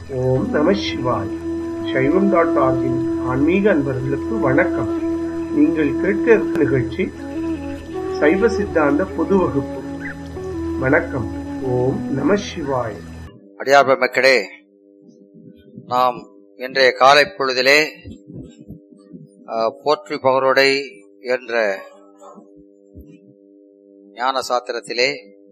ஓம் நம சிவாய் சைவம் டாட் ஆர்கின் ஆன்மீக அன்பர்களுக்கு வணக்கம் நீங்கள் கேட்க இருக்கும் நிகழ்ச்சி சைவ சித்தாந்த பொது வகுப்பு வணக்கம் ஓம் நம சிவாய் அடியார் மக்களே நாம் இன்றைய காலை பொழுதிலே அஹ், போற்றி பகரோடை என்ற ஞான சாத்திரத்திலே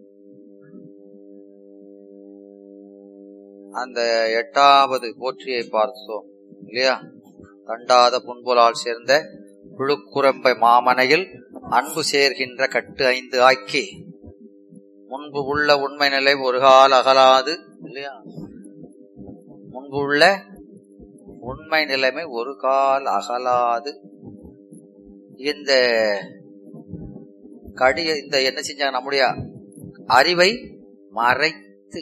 அந்த எட்டாவது போற்றியை பார்த்தோம் இல்லையா தண்டாத புன்புலால் சேர்ந்த புழுக்குரம்பை மாமனையில் அன்பு சேர்கின்ற கட்டு ஐந்து ஆக்கி முன்பு உள்ள உண்மை நிலை ஒரு கால் அகலாது இல்லையா முன்பு உள்ள உண்மை நிலைமை ஒரு கால் அகலாது இந்த கடிய இந்த என்ன செஞ்சாங்க நம்முடைய அறிவை மறைத்து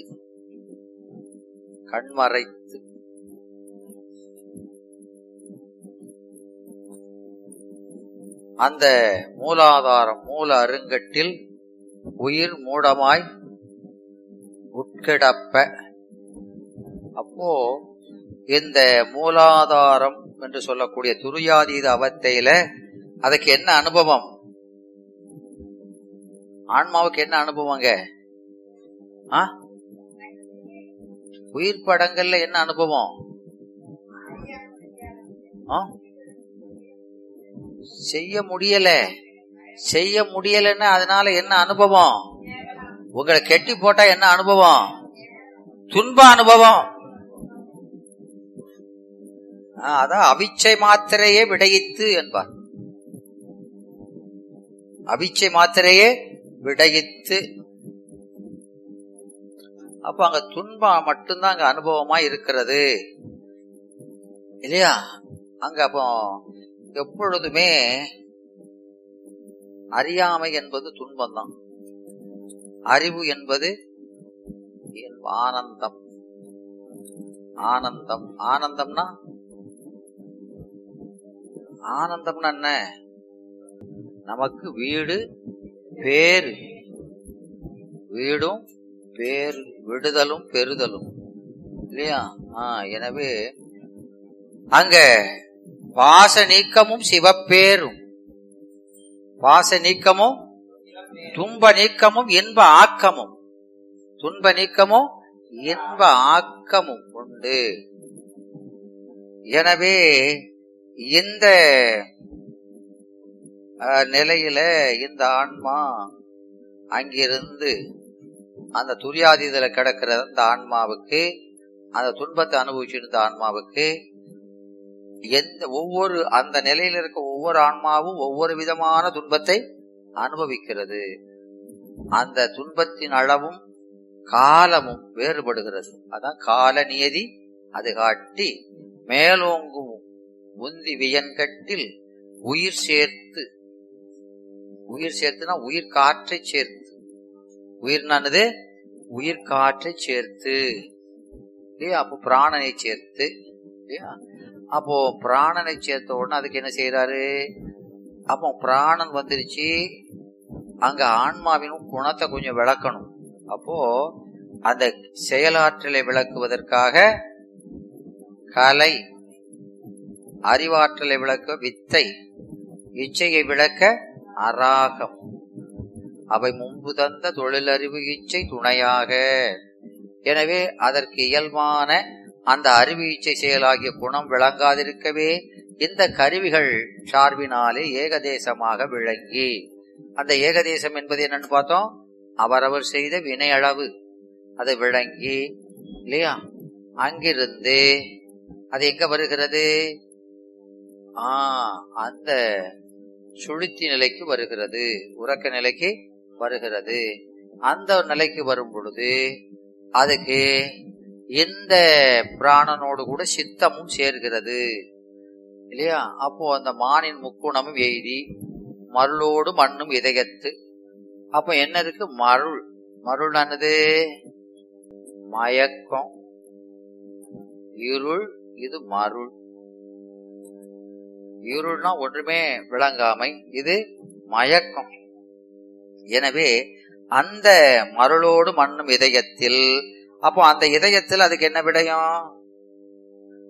கண் மறைத்து அந்த மூலாதாரம் மூல அருங்கட்டில் உயிர் மூடமாய் உட்கிடப்ப அப்போ இந்த மூலாதாரம் என்று சொல்லக்கூடிய துரியாதீத அவத்தையில அதுக்கு என்ன அனுபவம் ஆன்மாவுக்கு என்ன அனுபவங்க ஆ? உயிர் படங்கள்ல என்ன அனுபவம் ஆ? செய்ய முடியல செய்ய முடியலன்னா அதனால என்ன அனுபவம் உங்களை கெட்டி போட்டா என்ன அனுபவம் துன்ப அனுபவம் ஆ, அதான் அவிச்சை மாத்திரையே விடையித்து என்பார் அவிச்சை மாத்திரையே விடையித்து அப்ப அங்க துன்பம் மட்டும்தான் அங்க அனுபவமா இருக்கிறது இல்லையா அங்க அப்போ எப்பொழுதுமே அறியாமை என்பது துன்பம்தான் அறிவு என்பது ஆனந்தம் ஆனந்தம் ஆனந்தம்னா ஆனந்தம்னா என்ன நமக்கு வீடு பேரு வீடும் பேரு விடுதலும் பெறுதலும் இல்லையா ஆ, எனவே அங்க பாச நீக்கமும் சிவப்பேரும் பாச நீக்கமும் துன்ப நீக்கமும் இன்ப ஆக்கமும் துன்ப நீக்கமும் இன்ப ஆக்கமும் உண்டு எனவே இந்த அஹ், நிலையில இந்த ஆன்மா அங்கிருந்து அந்த துரியாதீதில கிடக்கிற அந்த ஆன்மாவுக்கு அந்த துன்பத்தை அனுபவிச்சிருந்த ஆன்மாவுக்கு எந்த ஒவ்வொரு அந்த நிலையில இருக்க ஒவ்வொரு ஆன்மாவும் ஒவ்வொரு விதமான துன்பத்தை அனுபவிக்கிறது அந்த துன்பத்தின் அளவும் காலமும் வேறுபடுகிறது அதான் கால நியதி அது காட்டி மேலோங்கும் உந்தி வியன்கட்டில் உயிர் சேர்த்து உயிர் சேர்த்துனா உயிர் காற்றை சேர்த்து உயிர் நானது உயிர் காற்றை சேர்த்து இல்லையா அப்போ பிராணனை சேர்த்து இல்லையா அப்போ பிராணனை சேர்த்த உடனே அதுக்கு என்ன செய்யறாரு அப்போ பிராணன் வந்துருச்சு அங்க ஆன்மாவின் குணத்தை கொஞ்சம் விளக்கணும் அப்போ அந்த செயலாற்றலை விளக்குவதற்காக கலை அறிவாற்றலை விளக்க வித்தை இச்சையை விளக்க அராகம் அவை முன்பு தந்த தொழிலறிவு இச்சை துணையாக எனவே அதற்கு இயல்பான அந்த அறிவு இச்சை செயலாகிய குணம் விளங்காதிருக்கவே இந்த கருவிகள் சார்பினாலே ஏகதேசமாக விளங்கி அந்த ஏகதேசம் என்பது என்னன்னு பார்த்தோம் அவரவர் செய்த வினை அளவு அது விளங்கி இல்லையா அங்கிருந்து அது எங்க வருகிறது ஆ அந்த சுளுத்தி நிலைக்கு வருகிறது உறக்க நிலைக்கு வருகிறது அந்த நிலைக்கு வரும் பொழுது அதுக்கு இந்த பிராணனோடு கூட சித்தமும் சேர்கிறது இல்லையா அப்போ அந்த மானின் முக்குணமும் எய்தி மருளோடு மண்ணும் இதயத்து அப்போ என்ன இருக்கு மருள் மருளானது மயக்கம் இருள் இது மருள் இருள்னா ஒன்றுமே விளங்காமை இது மயக்கம் எனவே அந்த மருளோடு மண்ணும் இதயத்தில் அப்போ அந்த இதயத்தில் அதுக்கு என்ன விடயம்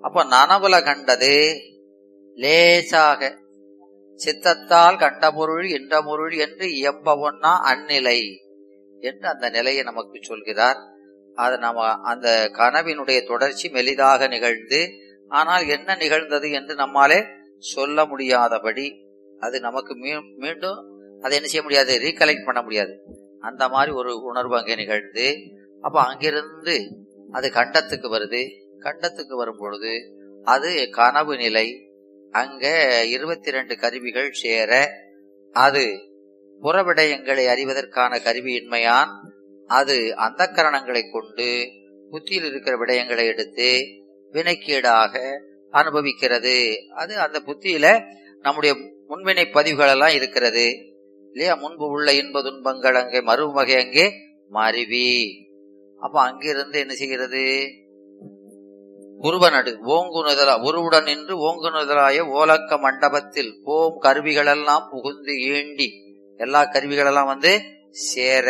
அப்ப நனவுல கண்டது லேசாக சித்தத்தால் கண்ட பொருள் என்ற பொருள் என்று இயம்ப ஒன்னா அந்நிலை என்று அந்த நிலையை நமக்கு சொல்கிறார் அது நம்ம அந்த கனவினுடைய தொடர்ச்சி மெலிதாக நிகழ்ந்து ஆனால் என்ன நிகழ்ந்தது என்று நம்மாலே சொல்ல முடியாதபடி அது நமக்கு மீ- மீண்டும் அதை என்ன செய்ய முடியாது ரீகலெக்ட் பண்ண முடியாது அந்த மாதிரி ஒரு உணர்வு அங்கே நிகழ்ந்து அப்ப அங்கிருந்து அது கண்டத்துக்கு வருது கண்டத்துக்கு வரும் பொழுது அது கனவு நிலை அங்க இருபத்தி ரெண்டு கருவிகள் சேர அது புறவிடயங்களை அறிவதற்கான கருவியின்மையான் அது அந்த கரணங்களை கொண்டு புத்தியில் இருக்கிற விடயங்களை எடுத்து வினைக்கீடாக அனுபவிக்கிறது அது அந்த புத்தியில நம்முடைய முன்வினை பதிவுகள் எல்லாம் இருக்கிறது இல்லையா முன்பு உள்ள இன்ப துன்பங்கள் அங்கே மறுவகை அங்கே மருவி அப்ப அங்கிருந்து என்ன செய்கிறது உருவனடு ஓங்குனுதலா உருவுடன் நின்று ஓங்குனுதலாய ஓலக்க மண்டபத்தில் போம் கருவிகளெல்லாம் புகுந்து ஈண்டி எல்லா கருவிகளெல்லாம் வந்து சேர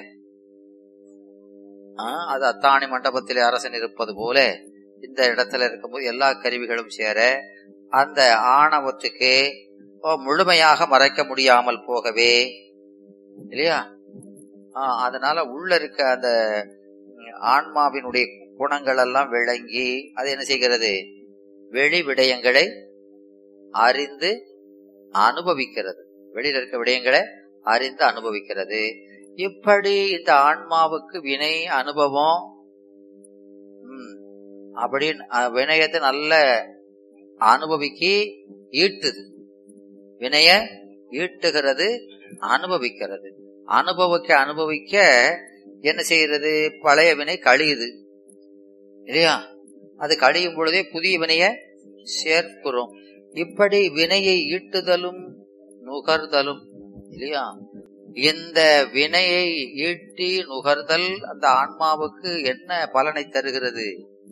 ஆ, அது அத்தாணி மண்டபத்திலே அரசன் இருப்பது போல இந்த இடத்துல இருக்கும்போது எல்லா கருவிகளும் சேர அந்த ஆணவத்துக்கு ஓ, முழுமையாக மறைக்க முடியாமல் போகவே இல்லையா ஆ, அதனால உள்ள இருக்க அந்த ம், ஆன்மாவினுடைய குணங்கள் எல்லாம் விளங்கி அது என்ன செய்கிறது வெளி விடயங்களை அறிந்து அனுபவிக்கிறது வெளியில இருக்க விடயங்களை அறிந்து அனுபவிக்கிறது இப்படி இந்த ஆன்மாவுக்கு வினை அனுபவம் ம், அப்படி அஹ், வினயத்தை நல்ல அனுபவிக்கு ஈட்டுது வினய ஈட்டுகிறது அனுபவிக்கிறது அனுபவிக்க அனுபவிக்க என்ன செய்யறது பழைய வினை கழியுது இல்லையா அது கழியும் பொழுதே புதிய வினைய சேர்க்கிறோம் இப்படி வினையை ஈட்டுதலும் நுகர்தலும் இல்லையா இந்த வினையை ஈட்டி நுகர்தல் அந்த ஆன்மாவுக்கு என்ன பலனை தருகிறது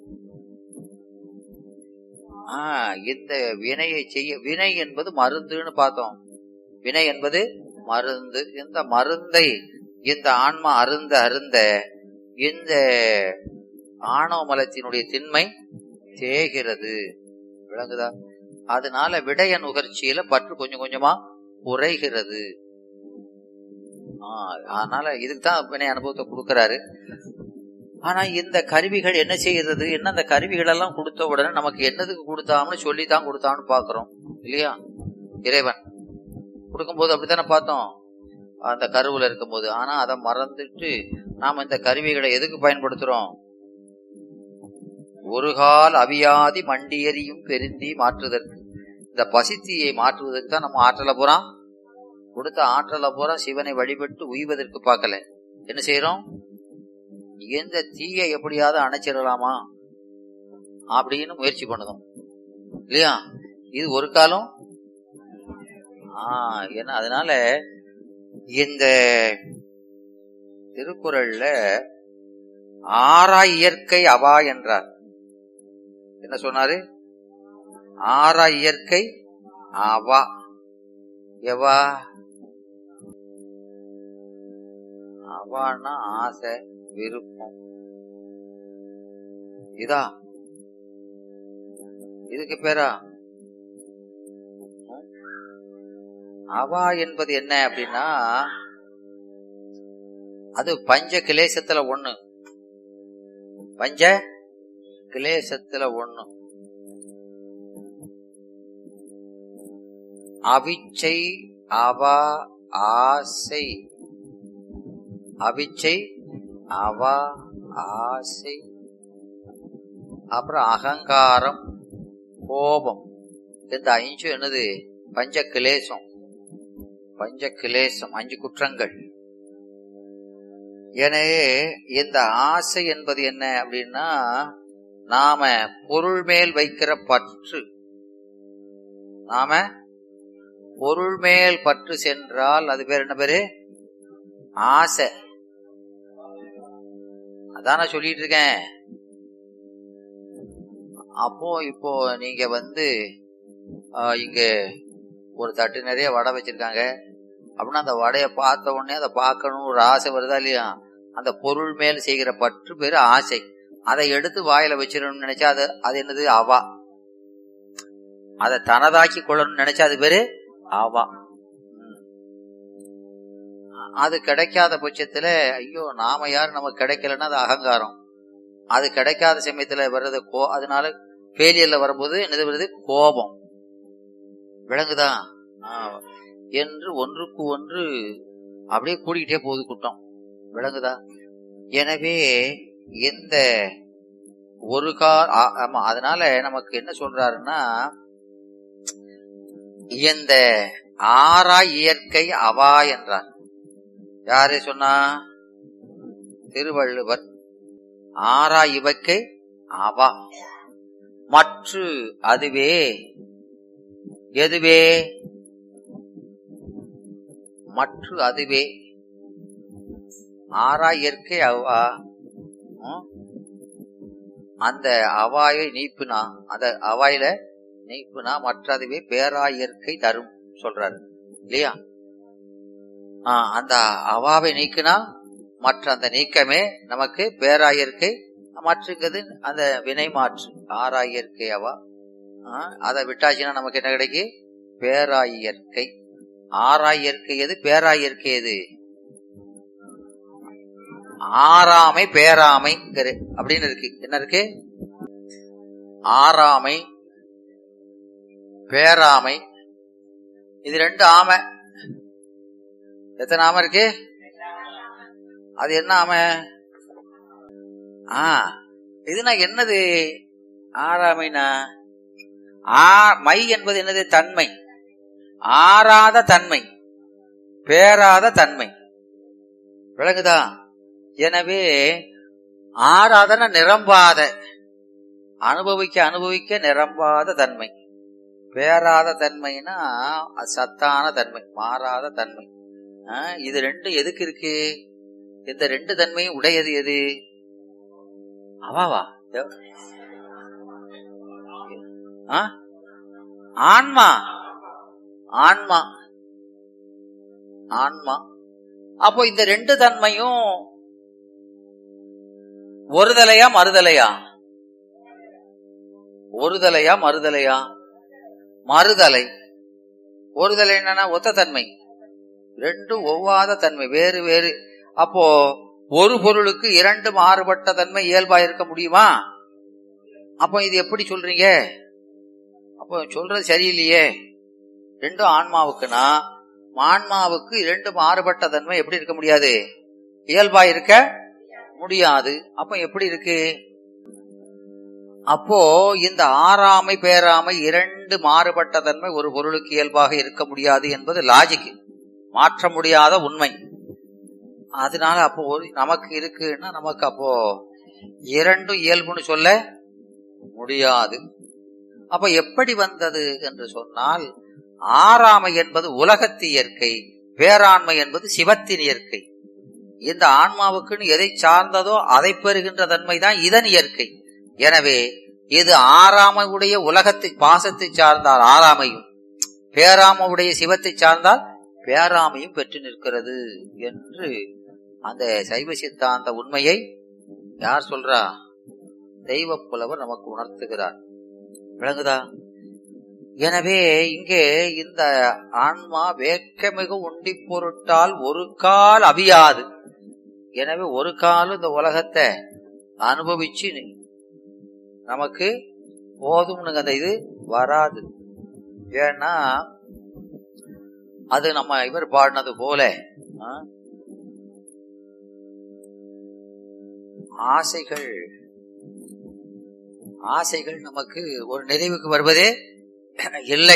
ஆ, இந்த வினையை செய்ய வினை என்பது மருந்துன்னு பார்த்தோம் வினை என்பது மருந்து இந்த மருந்தை இந்த ஆன்மா அருந்த அருந்த இந்த ஆணவ மலத்தினுடைய திண்மை தேகிறது விளங்குதா அதனால விடய நுகர்ச்சியில பற்று கொஞ்சம் கொஞ்சமா குறைகிறது ஆ, அதனால இதுக்கு தான் வினை அனுபவத்தை கொடுக்கறாரு ஆனா இந்த கருவிகள் என்ன செய்யறது என்ன அந்த கருவிகள் எல்லாம் கொடுத்த உடனே நமக்கு என்னதுக்கு கொடுத்தாம்னு சொல்லி தான் கொடுத்தான்னு பாக்குறோம் இல்லையா இறைவன் கொடுக்கும்போது அப்படித்தானே பார்த்தோம் அந்த கருவுல இருக்கும்போது ஆனா அதை மறந்துட்டு நாம இந்த கருவிகளை எதுக்கு பயன்படுத்துறோம் ஒரு கால் அவியாதி மண்டியரியும் பெருந்தி மாற்றுவதற்கு இந்த பசித்தியை மாற்றுவதற்கு தான் நம்ம ஆற்றலை பூரா கொடுத்த ஆற்றலை பூரா சிவனை வழிபட்டு உய்வதற்கு பார்க்கல என்ன செய்யறோம் எந்த தீயை எப்படியாவது அணைச்சிடலாமா அப்படின்னு முயற்சி பண்ணுதோம் இல்லையா இது ஒரு காலம் ஆஹ் ஏன்னா அதனால இந்த திருக்குறள்ல ஆறா இயற்கை அவா என்றார் என்ன சொன்னாரு ஆறா இயற்கை அவா எவா அவான்னா ஆசை விருப்பம் இதா இதுக்கு பேரா அவா என்பது என்ன அப்படின்னா அது பஞ்ச கிளேசத்துல ஒண்ணு பஞ்ச கிளேசத்துல ஒண்ணு அவிச்சை அவா ஆசை அவிச்சை அவா ஆசை அப்புறம் அகங்காரம் கோபம் இந்த அஞ்சு என்னது பஞ்ச கிளேசம் பஞ்ச கிளேசம் அஞ்சு குற்றங்கள் எனவே இந்த ஆசை என்பது என்ன அப்படின்னா நாம பொருள் மேல் வைக்கிற பற்று நாம பொருள் மேல் பற்று சென்றால் அது பேர் என்ன பேரு ஆசை அதான் நான் சொல்லிட்டு இருக்கேன் அப்போ இப்போ நீங்க வந்து ஆஹ், இங்க ஒரு தட்டு நிறைய வடை வச்சிருக்காங்க அப்படின்னா அந்த வடையை பார்த்த உடனே அதை பார்க்கணும் ஒரு ஆசை வருதா இல்லையா அந்த பொருள் மேல் செய்கிற பற்று பேரு ஆசை அதை எடுத்து வாயில வச்சிடணும்னு நினைச்சா அது அது என்னது அவா அதை தனதாக்கி கொள்ளணும்னு நினைச்சா அது பேரு அவா ம். அது கிடைக்காத பட்சத்துல ஐயோ நாம யார் நமக்கு கிடைக்கலன்னா அது அகங்காரம் அது கிடைக்காத சமயத்துல வர்றது கோ அதனால ஃபெயிலியர்ல வரும்போது என்னது வருது கோபம் விளங்குதா ஆ. என்று ஒன்றுக்கு ஒன்று அப்படியே கூடிக்கிட்டே போகுது கூட்டம் விளங்குதா எனவே இந்த ஒரு கால் ஆ- ஆமா அதனால நமக்கு என்ன சொல்றாருன்னா இந்த ஆறா இயற்கை அவா என்றார் யாரு சொன்னா திருவள்ளுவர் ஆறா இவக்கை அவா மற்று அதுவே எதுவே மற்று அதுவே ஆறா இயற்கை அவா ம்? அந்த அவாயை நீப்புனா அந்த அவாயில நீப்புனா மற்றதுவே பேரா இயற்கை தரும் சொல்றாரு இல்லையா ஆ, அந்த அவாவை நீக்குனா மற்ற அந்த நீக்கமே நமக்கு பேராயிற்கை மற்றுங்கிறது அந்த வினை மாற்று ஆறாயிற்கை அவா ஆ, அதை விட்டாச்சுன்னா நமக்கு என்ன கிடைக்கு பேராயியற்கை ஆறாயிற்கை எது பேராயிற்கை எது ஆறாமை பேராமை அப்படின்னு இருக்கு என்ன இருக்கு ஆறாமை பேராமை இது ரெண்டு ஆமை எத்தனை ஆமை இருக்கு அது என்ன ஆமை ஆ இதுனா என்னது ஆறாமைனா ஆ மை என்பது என்னது தன்மை ஆறாத தன்மை பேராத தன்மை விளங்குதா எனவே ஆறாதன நிரம்பாத அனுபவிக்க அனுபவிக்க நிரம்பாத தன்மை பேராத தன்மைனா அது சத்தான தன்மை மாறாத தன்மை ஆ, இது ரெண்டும் எதுக்கு இருக்கு இந்த ரெண்டு தன்மையும் உடையது எது அவாவா எவ்- ஆ? ஆன்மா ஆன்மா ஆன்மா அப்போ இந்த ரெண்டு தன்மையும் ஒருதலையா மறுதலையா ஒருதலையா மறுதலையா மறுதலை ஒருதலை என்னன்னா ஒத்த தன்மை ரெண்டும் ஒவ்வாத தன்மை வேறு வேறு அப்போ ஒரு பொருளுக்கு இரண்டு மாறுபட்ட தன்மை இயல்பா இருக்க முடியுமா அப்போ இது எப்படி சொல்றீங்க அப்போ சொல்றது சரியில்லையே ரெண்டும் ஆன்மாவுக்குனா ஆன்மாவுக்கு இரண்டு மாறுபட்ட தன்மை எப்படி இருக்க முடியாது இயல்பா இருக்க முடியாது அப்ப எப்படி இருக்கு அப்போ இந்த ஆறாமை பேராமை இரண்டு மாறுபட்ட தன்மை ஒரு பொருளுக்கு இயல்பாக இருக்க முடியாது என்பது லாஜிக் மாற்ற முடியாத உண்மை அதனால அப்போ ஒரு நமக்கு இருக்குன்னா நமக்கு அப்போ இரண்டும் இயல்புன்னு சொல்ல முடியாது அப்ப எப்படி வந்தது என்று சொன்னால் ஆறாமை என்பது உலகத்து இயற்கை பேராண்மை என்பது சிவத்தின் இயற்கை இந்த ஆன்மாவுக்குன்னு எதை சார்ந்ததோ அதை பெறுகின்ற தன்மை தான் இதன் இயற்கை எனவே இது ஆறாமையுடைய உலகத்தை பாசத்தை சார்ந்தால் ஆறாமையும் பேராமையுடைய சிவத்தை சார்ந்தால் பேராமையும் பெற்று நிற்கிறது என்று அந்த சைவ சித்தாந்த உண்மையை யார் சொல்றா தெய்வ புலவர் நமக்கு உணர்த்துகிறார் விளங்குதா எனவே இங்கே இந்த ஆன்மா வேக்கமிகு உண்டி பொருட்டால் ஒரு கால் அபியாது எனவே ஒரு காலம் இந்த உலகத்தை அனுபவிச்சு நமக்கு போதும்னுங்க அந்த இது வராது ஏன்னா அது நம்ம இவர் பாடினது போல ஆ, ஆசைகள் ஆசைகள் நமக்கு ஒரு நிறைவுக்கு வருவதே இல்லை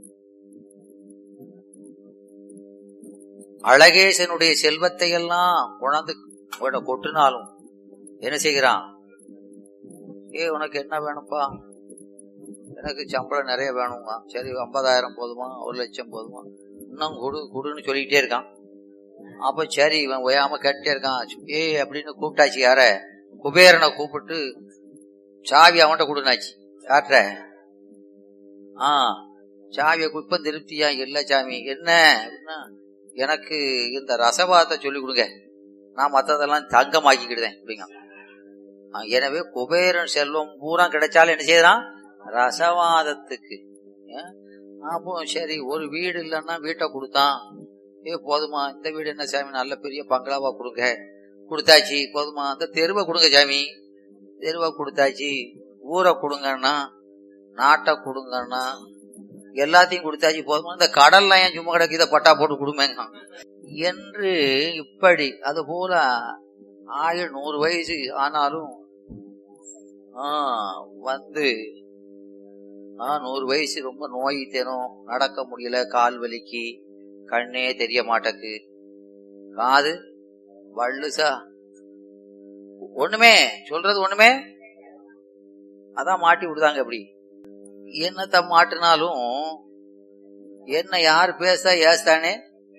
அழகேசனுடைய செல்வத்தை எல்லாம் உணர்ந்து உன்னை கொட்டினாலும் என்ன செய்கிறான் ஏ உனக்கு என்ன வேணும்ப்பா எனக்கு சம்பளம் நிறைய வேணுங்க சரி ஐம்பதாயிரம் போதுமா ஒரு லட்சம் போதுமா இன்னும் கொடு கொடுன்னு சொல்லிக்கிட்டே இருக்கான் அப்ப சரி இவன் ஓயாம கேட்டுட்டே இருக்கான் ஏ அப்படின்னு கூப்பிட்டாச்சு யார குபேரனை கூப்பிட்டு சாவி அவன்கிட்ட கொடுனாச்சு யார்கிட்ட ஆ சாவியை இப்ப திருப்தியா இல்ல சாமி என்ன அப்படின்னா எனக்கு இந்த ரசவாதத்தை சொல்லி கொடுங்க நான் மத்ததெல்லாம் தங்கமாக்கிக்கிடுதேன் அப்படிங்க அஹ் எனவே குபேரன் செல்வம் பூரா கிடைச்சாலும் என்ன செய்யறான் ரசவாதத்துக்கு ஏன்? அப்போ சரி ஒரு வீடு இல்லைன்னா வீட்டை கொடுத்தான் ஏ போதுமா இந்த வீடு என்ன சாமி நல்ல பெரிய பங்களாவா கொடுங்க கொடுத்தாச்சு போதுமா அந்த தெருவை கொடுங்க சாமி தெருவை கொடுத்தாச்சு ஊரை கொடுங்கன்னா நாட்டை கொடுங்கன்னா எல்லாத்தையும் கொடுத்தாச்சு போதுமா இந்த கடல்ல ஏன் சும்மா கிடக்கு இதை பட்டா போட்டு கொடுமேங்க என்று இப்படி அது போல ஆயுள் நூறு வயசு ஆனாலும் ஆ, வந்து ஆ, நூறு வயசு ரொம்ப நோய் தேனும் நடக்க முடியல கால் வலிக்கு கண்ணே தெரிய மாட்டக்கு காது வள்ளுசா ஒண்ணுமே சொல்றது ஒண்ணுமே அதான் மாட்டி விடுதாங்க அப்படி என்னத்த மாட்டினாலும் என்ன யார் பேச ஏசானே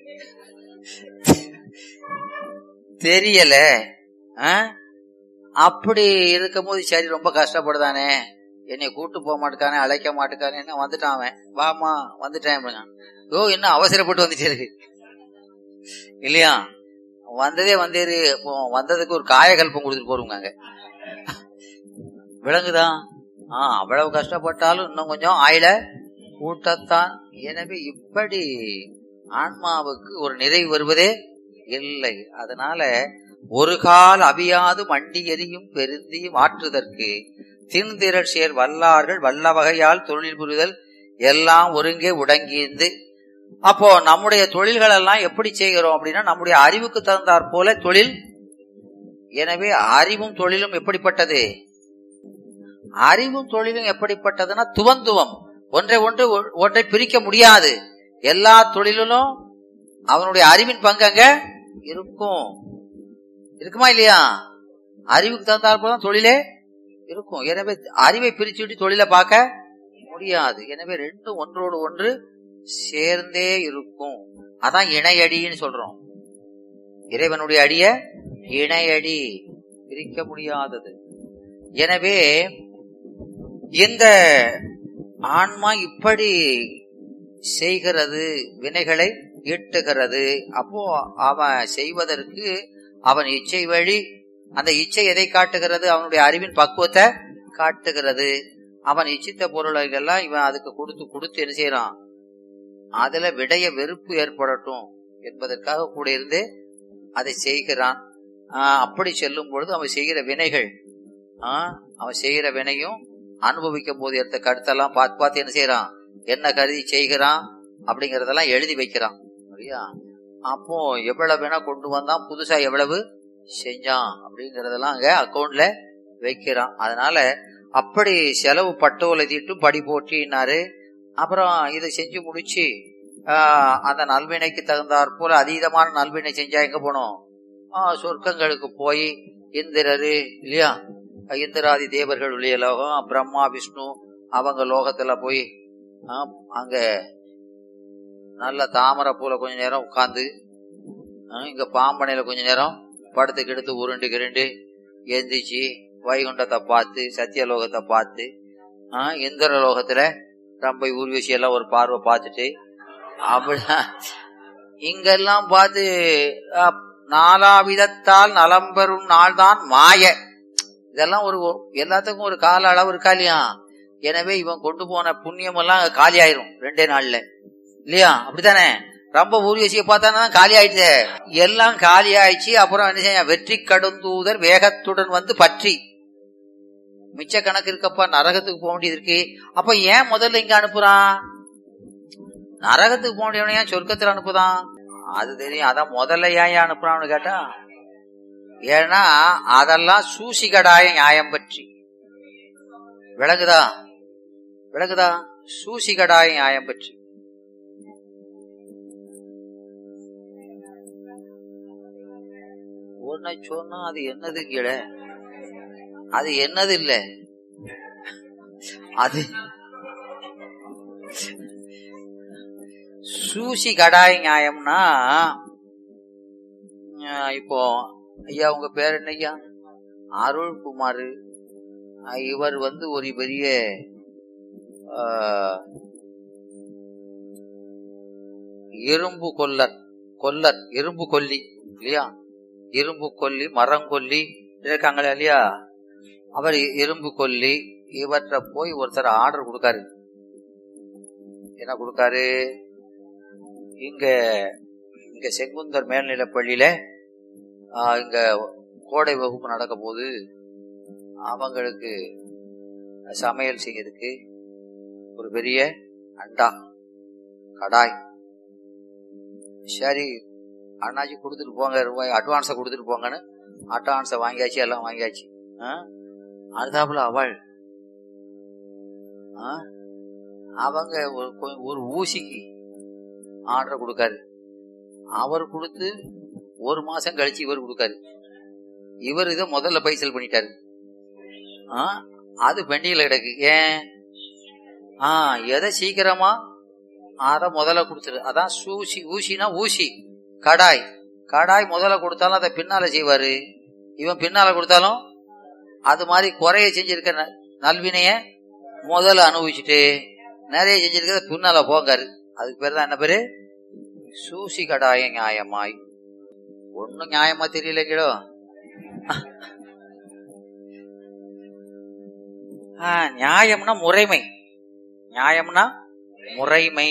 தெரியல ஆ? அப்படி இருக்கும்போது சரி ரொம்ப கஷ்டப்படுதானே என்னை கூட்டு போக மாட்டுக்கானே அழைக்க மாட்டுக்கானே என்ன வந்துட்டான் அவன் வாமா வந்துட்டேன் அப்படிங்க. ஓ இன்னும் அவசரப்பட்டு வந்துட்டு இல்லையா வந்ததே வந்தேரு இப்போ வந்ததுக்கு ஒரு காயகல்பம் கொடுத்துட்டு போருங்க அங்க விளங்குதா ஆ அவ்வளவு கஷ்டப்பட்டாலும் இன்னும் கொஞ்சம் ஆயில கூட்டத்தான் எனவே இப்படி ஆன்மாவுக்கு ஒரு நிறைவு வருவதே இல்லை அதனால ஒரு கால் அவியாது மண்டி எரியும் பெருந்தியும் ஆற்றுதற்கு தின்திரள் சேர் வல்லார்கள் வல்ல வகையால் தொழில் புரிதல் எல்லாம் ஒருங்கே உடங்கியிருந்து அப்போ நம்முடைய தொழில்கள் எல்லாம் எப்படி செய்கிறோம் அப்படின்னா நம்முடைய அறிவுக்கு தகுந்தாற் போல தொழில் எனவே அறிவும் தொழிலும் எப்படிப்பட்டது அறிவும் தொழிலும் எப்படிப்பட்டதுன்னா துவந்துவம் ஒன்றை ஒன்று ஒன்றை பிரிக்க முடியாது எல்லா தொழிலும் அவனுடைய அறிவின் பங்கு அங்க இருக்கும் இருக்குமா இல்லையா அறிவுக்கு தகுந்தாற் போல தான் தொழிலே இருக்கும் எனவே அறிவை பிரிச்சுட்டு தொழிலை பார்க்க முடியாது எனவே ரெண்டும் ஒன்றோடு ஒன்று சேர்ந்தே இருக்கும் அதான் இணையடின்னு சொல்றோம் இறைவனுடைய அடிய இணையடி பிரிக்க முடியாதது எனவே இந்த ஆன்மா இப்படி செய்கிறது வினைகளை ஈட்டுகிறது அப்போ அவன் செய்வதற்கு அவன் இச்சை வழி அந்த இச்சை எதை காட்டுகிறது அவனுடைய அறிவின் பக்குவத்தை காட்டுகிறது அவன் இச்சித்த பொருளைகள்லாம் இவன் அதுக்கு கொடுத்து கொடுத்து என்ன செய்யறான் அதுல விடைய வெறுப்பு ஏற்படட்டும் என்பதற்காக கூட இருந்து அதை செய்கிறான் ஆஹ் அப்படி செல்லும் பொழுது அவன் செய்கிற வினைகள் ஆஹ் அவன் செய்கிற வினையும் அனுபவிக்கும் போது எடுத்த கருத்தெல்லாம் பார்த்து பார்த்து என்ன செய்யறான் என்ன கருதி செய்கிறான் அப்படிங்கறதெல்லாம் எழுதி வைக்கிறான் சரியா அப்போ எவ்வளவு வேணா கொண்டு வந்தான் புதுசா எவ்வளவு செஞ்சான் அப்படிங்கறதெல்லாம் அங்க அக்கௌண்ட்ல வைக்கிறான் அதனால அப்படி செலவு பட்டோலை தீட்டும் படி போட்டினாரு அப்புறம் இதை செஞ்சு முடிச்சு ஆஹ் அந்த நல்வினைக்கு தகுந்தாற் போல அதீதமான நல்வினை செஞ்சா எங்க போனோம் ஆஹ் சொர்க்கங்களுக்கு போய் இந்திரரு இல்லையா இந்திராதி தேவர்கள் உள்ள லோகம் பிரம்மா விஷ்ணு அவங்க லோகத்துல போய் ஆஹ் அங்க நல்ல தாமரை பூல கொஞ்ச நேரம் உட்கார்ந்து இங்க பாம்பனையில கொஞ்ச நேரம் படுத்து கெடுத்து உருண்டு கிருண்டு எந்திரிச்சு வைகுண்டத்தை பார்த்து சத்தியலோகத்தை பார்த்து ஆஹ் இந்திர லோகத்துல ரம்பை ஊர்வசி எல்லாம் ஒரு பார்வை பார்த்துட்டு அப்படிதான் இங்கெல்லாம் பார்த்து அஹ், நாலாவிதத்தால் நலம் பெறும் நாள்தான் மாய இதெல்லாம் ஒரு எல்லாத்துக்கும் ஒரு கால அளவு இருக்கா இல்லையா எனவே இவன் கொண்டு போன புண்ணியம் எல்லாம் காலி ஆயிரும் ரெண்டே நாள்ல இல்லையா அப்படித்தானே ரொம்ப ஊர்வசியை பார்த்தானே காலி ஆயிடுச்சு எல்லாம் காலி ஆயிடுச்சு அப்புறம் என்ன செய்ய வெற்றி கடுந்தூதர் வேகத்துடன் வந்து பற்றி மிச்ச கணக்கு இருக்கப்பா நரகத்துக்கு போக வேண்டியது இருக்கு அப்ப ஏன் முதல்ல இங்க அனுப்புறான் நரகத்துக்கு போக வேண்டியவன ஏன் சொர்க்கத்துல அனுப்புதான் அது தெரியும் அதான் முதல்ல ஏன் ஏன் அனுப்புறான்னு கேட்டா ஏன்னா அதெல்லாம் சூசிகடாய நியாயம் பற்றி விளங்குதா விளங்குதா சூசிகடாய நியாயம் பற்றி ஒன்ன சொன்னா அது என்னது கீழே அது என்னது இல்ல அது சூசி கடாய் நியாயம்னா அஹ் இப்போ ஐயா உங்க பேர் என்ன ஐயா அருள்குமார் அஹ் இவர் வந்து ஒரு பெரிய அஹ், இரும்பு கொல்லர் கொல்லர் இரும்பு கொல்லி இல்லையா இரும்பு கொல்லி மரம் கொல்லி இருக்காங்களா இல்லையா அவர் இரும்பு கொல்லி இவற்றை போய் ஒருத்தர் ஆர்டர் கொடுக்காரு என்ன கொடுக்காரு இங்க இங்க செங்குந்தர் மேல்நிலைப் பள்ளியில ஆஹ், இங்க கோடை வகுப்பு நடக்க போது அவங்களுக்கு சமையல் செய்யறதுக்கு ஒரு பெரிய அண்டா கடாய் சரி அண்ணாச்சி கொடுத்துட்டு போங்க ரூபாய் அட்வான்ஸை கொடுத்துட்டு போங்கன்னு அட்வான்ஸை வாங்கியாச்சு எல்லாம் வாங்கியாச்சு ஆ? அடுத்தாப்புல அவள் ஆ? அவங்க ஒரு கொ- ஒரு ஊசிக்கு ஆர்டர் கொடுக்காரு அவர் கொடுத்து ஒரு மாசம் கழிச்சு இவர் கொடுக்காரு இவர் இதை முதல்ல பைசல் பண்ணிட்டாரு ஆ? அது பெண்டியில் கிடக்கு ஏன் ஆ எதை சீக்கிரமா அத முதல்ல கொடுத்துரு அதான் சூசி ஊசினா ஊசி கடாய் கடாய் முதல்ல கொடுத்தாலும் அதை பின்னால செய்வாரு இவன் பின்னால கொடுத்தாலும் அது மாதிரி குறைய செஞ்சிருக்க ந- நல்வினைய முதல்ல அனுபவிச்சுட்டு நிறைய செஞ்சிருக்கிறத பின்னால போங்காரு அதுக்கு பேர் தான் என்ன பேரு சூசி கடாய நியாயமாய் ஒன்னும் நியாயமா தெரியலங்கிடோ ஆ, நியாயம்னா முறைமை நியாயம்னா முறைமை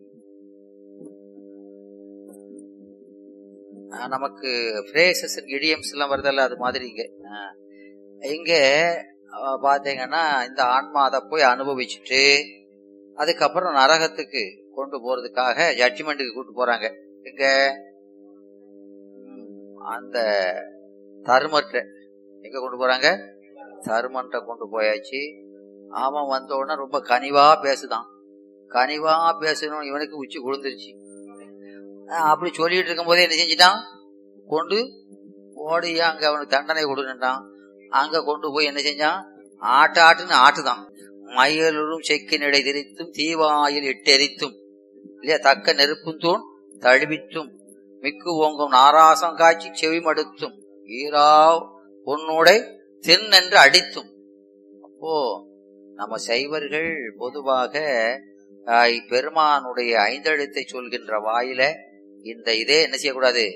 ஆ, நமக்கு பிரேசஸ் இடியம்ஸ் எல்லாம் வருதல்ல அது மாதிரி இங்க ஆ. இங்க ஆ, பாத்தீங்கன்னா இந்த ஆன்மா அதை போய் அனுபவிச்சுட்டு அதுக்கப்புறம் நரகத்துக்கு கொண்டு போறதுக்காக ஜட்ஜ்மெண்ட்டுக்கு கூட்டு போறாங்க இங்க ம், அந்த தருமற்ற எங்க கொண்டு போறாங்க தருமன்ட்ட கொண்டு போயாச்சு அவன் வந்த உடனே ரொம்ப கனிவா பேசுதான் கனிவா பேசணும் இவனுக்கு உச்சி குளிர்ந்துருச்சு அஹ் அப்படி சொல்லிட்டு இருக்கும் போதே என்ன செஞ்சிட்டான் கொண்டு ஓடி அங்க அவனுக்கு தண்டனை கொடுன்னுட்டான் அங்க கொண்டு போய் என்ன செஞ்சான் ஆட்டு ஆட்டுன்னு ஆட்டுதான் மயலூரும் செக்கினிடை திரித்தும் தீவாயில் இட்டெரித்தும் இல்லையா தக்க நெருப்பும் தூண் தழுவித்தும் மிக்கு ஓங்கும் நாராசம் காய்ச்சி செவிமடுத்தும் ஈரா உன்னோடை தின்னென்று அடித்தும் அப்போ நம்ம சைவர்கள் பொதுவாக ஆஹ், பெருமானுடைய ஐந்தெழுத்தை சொல்கின்ற வாயில இந்த இதே என்ன செய்யக்கூடாது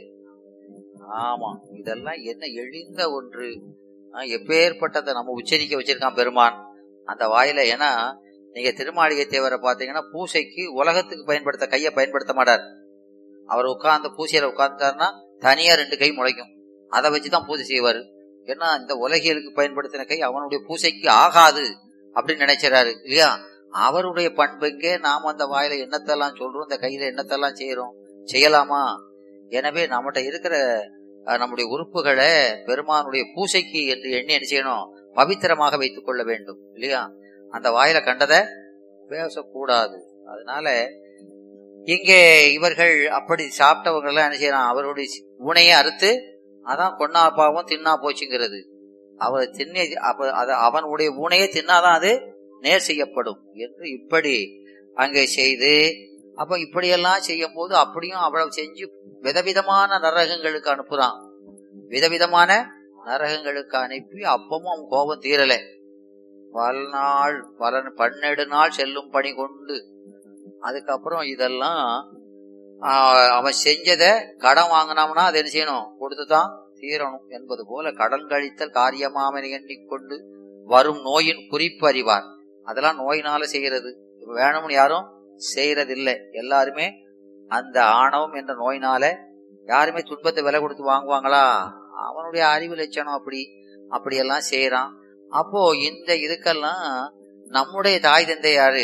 ஆமா இதெல்லாம் என்ன எழிந்த ஒன்று ஆஹ், எப்பேற்பட்டதை நம்ம உச்சரிக்க வச்சிருக்கான் பெருமான் அந்த வாயில ஏன்னா நீங்க திருமாளிகை தேவரை பாத்தீங்கன்னா பூசைக்கு உலகத்துக்கு பயன்படுத்த கையை பயன்படுத்த மாட்டார் அவர் உட்கார்ந்த பூசையில உட்கார்ந்தாருன்னா தனியா ரெண்டு கை முளைக்கும் அதை வச்சுதான் பூஜை செய்வாரு ஏன்னா இந்த உலகியலுக்கு பயன்படுத்தின கை அவனுடைய பூசைக்கு ஆகாது அப்படின்னு நினைச்சாரு இல்லையா அவருடைய பண்புக்கே நாம் அந்த வாயில என்னத்தெல்லாம் சொல்றோம் இந்த கையில என்னத்தெல்லாம் செய்யறோம் செய்யலாமா எனவே நம்மகிட்ட இருக்கிற அஹ், நம்முடைய உறுப்புகளை பெருமானுடைய பூசைக்கு என்று எண்ணி என்ன செய்யணும் பவித்திரமாக வைத்துக் கொள்ள வேண்டும் இல்லையா அந்த வாயில கண்டதை பேசக்கூடாது அதனால இங்கே இவர்கள் அப்படி சாப்பிட்டவங்க எல்லாம் என்ன செய்யறான் அவருடைய உனையை அறுத்து அதான் கொன்னா பாவம் தின்னா போச்சுங்கிறது அவர் திண்ணை அப்ப அது அவனுடைய ஊனையே தின்னாதான் அது நேர் செய்யப்படும் என்று இப்படி அங்கே செய்து அப்ப இப்படியெல்லாம் செய்யும் போது அப்படியும் அவ்வளவு செஞ்சு விதவிதமான நரகங்களுக்கு அனுப்புறான் விதவிதமான நரகங்களுக்கு அனுப்பி அப்பவும் அவன் கோபம் தீரல பல நாள் பல பன்னெண்டு நாள் செல்லும் பணி கொண்டு அதுக்கப்புறம் இதெல்லாம் ஆஹ், அவன் செஞ்சத கடன் வாங்கினோம்னா அது என்ன செய்யணும் கொடுத்துதான் தீரணும் என்பது போல கடன் கழித்தல் காரியமாமனை எண்ணிக்கொண்டு வரும் நோயின் குறிப்பு அறிவார் அதெல்லாம் நோயினால செய்யறது இப்ப வேணும்னு யாரும் செய்யறதில்லை எல்லாருமே அந்த ஆணவம் என்ற நோயினால யாருமே துன்பத்தை விலை கொடுத்து வாங்குவாங்களா அவனுடைய அறிவு லட்சணம் அப்படி அப்படியெல்லாம் செய்யறான் அப்போ இந்த இதுக்கெல்லாம் நம்முடைய தாய் தந்தை யாரு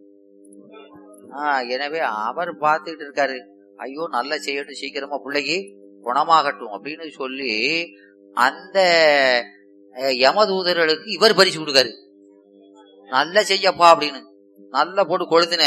ஆஹ் எனவே அவர் பார்த்துக்கிட்டு இருக்காரு ஐயோ நல்ல செய்யட்டும் சீக்கிரமா பிள்ளைக்கு குணமாகட்டும் அப்படின்னு சொல்லி அந்த அஹ், யமதூதர்களுக்கு இவர் பரிசு கொடுக்காரு நல்ல செய்யப்பா அப்படின்னு நல்ல போட்டு கொளுத்துன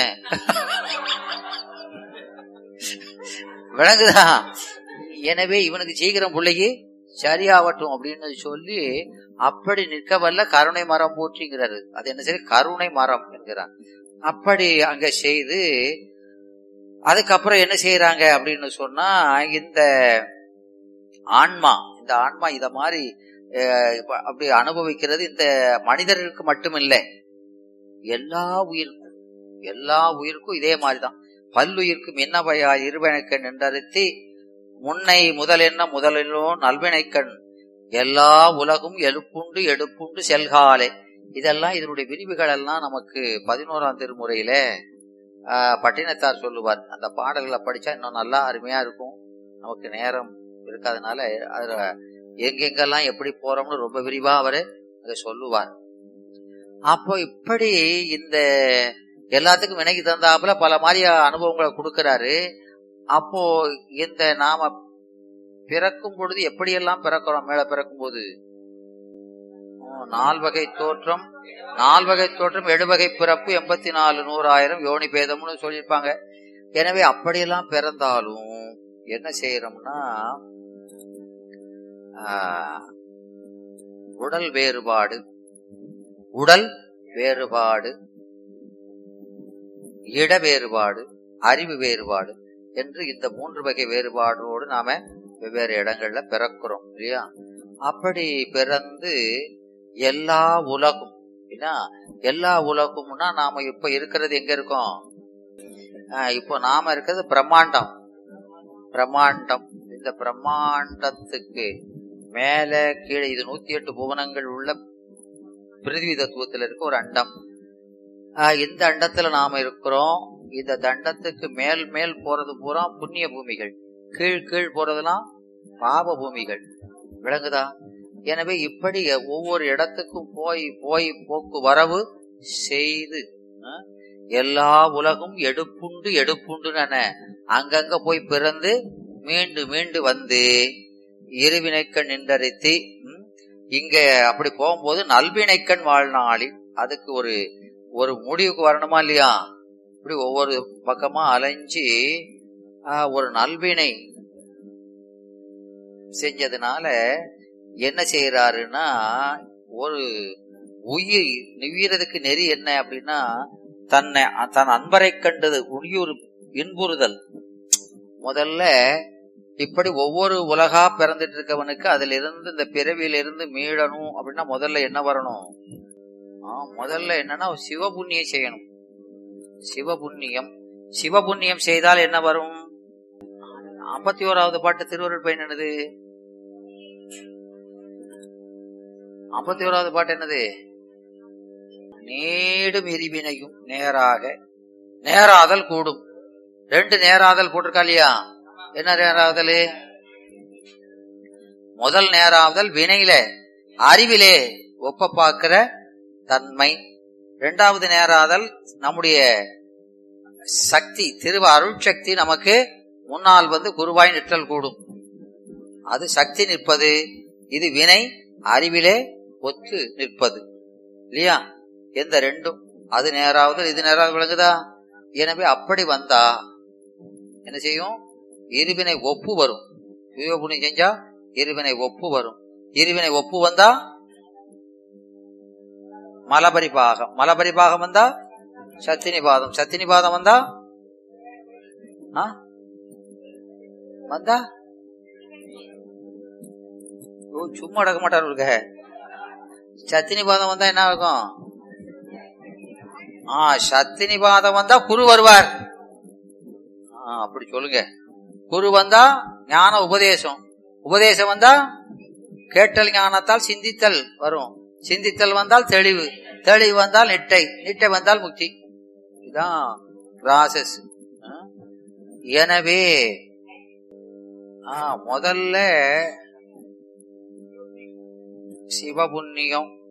விளங்குதா எனவே இவனுக்கு சீக்கிரம் பிள்ளைக்கு சரியாகட்டும் அப்படின்னு சொல்லி அப்படி நிற்க வல்ல கருணை மரம் போற்றிங்கிறாரு அது என்ன சரி கருணை மரம் என்கிறார் அப்படி அங்க செய்து அதுக்கப்புறம் என்ன செய்யறாங்க அப்படின்னு சொன்னா இந்த ஆன்மா இந்த ஆன்மா இத மாதிரி அஹ், இப்ப அப்படி அனுபவிக்கிறது இந்த மனிதர்களுக்கு மட்டுமில்லை எல்லா உயிருக்கும் எல்லா உயிருக்கும் இதே மாதிரிதான் பல்லுயிர்க்கும் என்ன பயா இருவினைக்கண் என்றறுத்தி முன்னை முதல் என்ன முதலிலோ நல்வினைக்கண் எல்லா உலகும் எழுப்புண்டு எடுப்புண்டு செல்காலே இதெல்லாம் இதனுடைய விரிவுகள் எல்லாம் நமக்கு பதினோராம் திருமுறையில ஆஹ், பட்டினத்தார் சொல்லுவார் அந்த பாடல்களை படிச்சா இன்னும் நல்லா அருமையா இருக்கும் நமக்கு நேரம் இருக்காதனால அதுல எங்கெங்கெல்லாம் எப்படி போறோம்னு ரொம்ப விரிவா அவரு அதை சொல்லுவார் அப்போ இப்படி இந்த எல்லாத்துக்கும் வினைக்கு தந்தாப்புல பல மாதிரி அனுபவங்களை கொடுக்கறாரு அப்போ இந்த நாம பிறக்கும் பொழுது எப்படியெல்லாம் பிறக்கிறோம் மேல பிறக்கும் போது நால்வகை தோற்றம் நால்வகை தோற்றம் எழுவகை பிறப்பு எண்பத்தி நாலு நூறாயிரம் யோனி பேதம்னு சொல்லியிருப்பாங்க எனவே அப்படியெல்லாம் பிறந்தாலும் என்ன செய்யறோம்னா ஆஹ், உடல் வேறுபாடு உடல் வேறுபாடு இட வேறுபாடு அறிவு வேறுபாடு என்று இந்த மூன்று வகை வேறுபாடோடு நாம வெவ்வேறு இடங்கள்ல பிறக்கிறோம் இல்லையா அப்படி பிறந்து எல்லா உலகும் ஏன்னா எல்லா உலகம்னா நாம இப்ப இருக்கிறது எங்க இருக்கோம் ஆஹ் இப்போ நாம இருக்கிறது பிரம்மாண்டம் பிரம்மாண்டம் இந்த பிரம்மாண்டத்துக்கு மேல கீழே இது நூத்தி எட்டு புவனங்கள் உள்ள பிருதிவி தத்துவத்தில் இருக்க ஒரு அண்டம் ஆஹ் இந்த அண்டத்துல நாம இருக்கிறோம் இந்த தண்டத்துக்கு மேல் மேல் போறது பூரா புண்ணிய பூமிகள் கீழ் கீழ் போறதெல்லாம் பாவ பூமிகள் விளங்குதா எனவே இப்படி ஒவ்வொரு இடத்துக்கும் போய் போய் போக்கு வரவு செய்து ஆஹ், எல்லா உலகும் எடுப்புண்டு எடுப்புண்டு அங்கங்க போய் பிறந்து மீண்டு மீண்டு வந்து இருவினைக்கண் நின்றறித்தி ம், இங்க அப்படி போகும்போது நல்வினைக்கண் வாழ்நாளில் அதுக்கு ஒரு ஒரு முடிவுக்கு வரணுமா இல்லையா இப்படி ஒவ்வொரு பக்கமா அலைஞ்சு ஆஹ், ஒரு நல்வினை செஞ்சதுனால என்ன செய்யறாருன்னா ஒரு உயிர் நிவியறதுக்கு நெறி என்ன அப்படின்னா தன்னை தன் அன்பரை கண்டது உயிர் இன்புறுதல் முதல்ல இப்படி ஒவ்வொரு உலகா பிறந்துட்டு இருக்கவனுக்கு அதுல இருந்து இந்த பிறவியிலிருந்து மீளணும் அப்படின்னா முதல்ல என்ன வரணும் ஆ, முதல்ல என்னன்னா சிவபுண்ணியம் செய்யணும் சிவபுண்ணியம் சிவபுண்ணியம் செய்தால் என்ன வரும் ஐம்பத்தி ஓராவது பாட்டு திருவருள் பயன் என்னது ஐம்பத்தி ஓராவது பாட்டு என்னது நீடும் எரிவினையும் நேராக நேராதல் கூடும் ரெண்டு நேராதல் போட்டிருக்கா இல்லையா என்ன நேராதல் முதல் நேராதல் வினையில அறிவிலே ஒப்ப பார்க்கிற தன்மை இரண்டாவது நேராதல் நம்முடைய சக்தி திருவ அருட்சக்தி நமக்கு முன்னால் வந்து குருவாய் நிற்றல் கூடும் அது சக்தி நிற்பது இது வினை அறிவிலே ஒத்து நிற்பது இல்லையா எந்த ரெண்டும் அது நேராவது இது நேராவது விளங்குதா எனவே அப்படி வந்தா என்ன செய்யும் இருவினை ஒப்பு வரும் புண்ணியம் செஞ்சா இருவினை ஒப்பு வரும் இருவினை ஒப்பு வந்தா மலபரிபாகம் மலபரிபாகம் வந்தா சத்தினிபாதம் சத்தினிபாதம் வந்தா ஆ? வந்தா ஓ சும்மா அடக்க மாட்டாரு இருக்க சத்தினிபாதம் வந்தா என்ன ஆகும் ஆ சத்தினிபாதம் வந்தா குரு வருவார் ஆ, அப்படி சொல்லுங்க குரு வந்தா ஞான உபதேசம் உபதேசம் வந்தா கேட்டல் ஞானத்தால் சிந்தித்தல் வரும் சிந்தித்தல் வந்தால் தெளிவு தெளிவு வந்தால் நிட்டை நிட்டை வந்தால் முக்தி இதுதான் ப்ராசஸ் எனவே ஆ, முதல்ல சிவபுண்ணியம்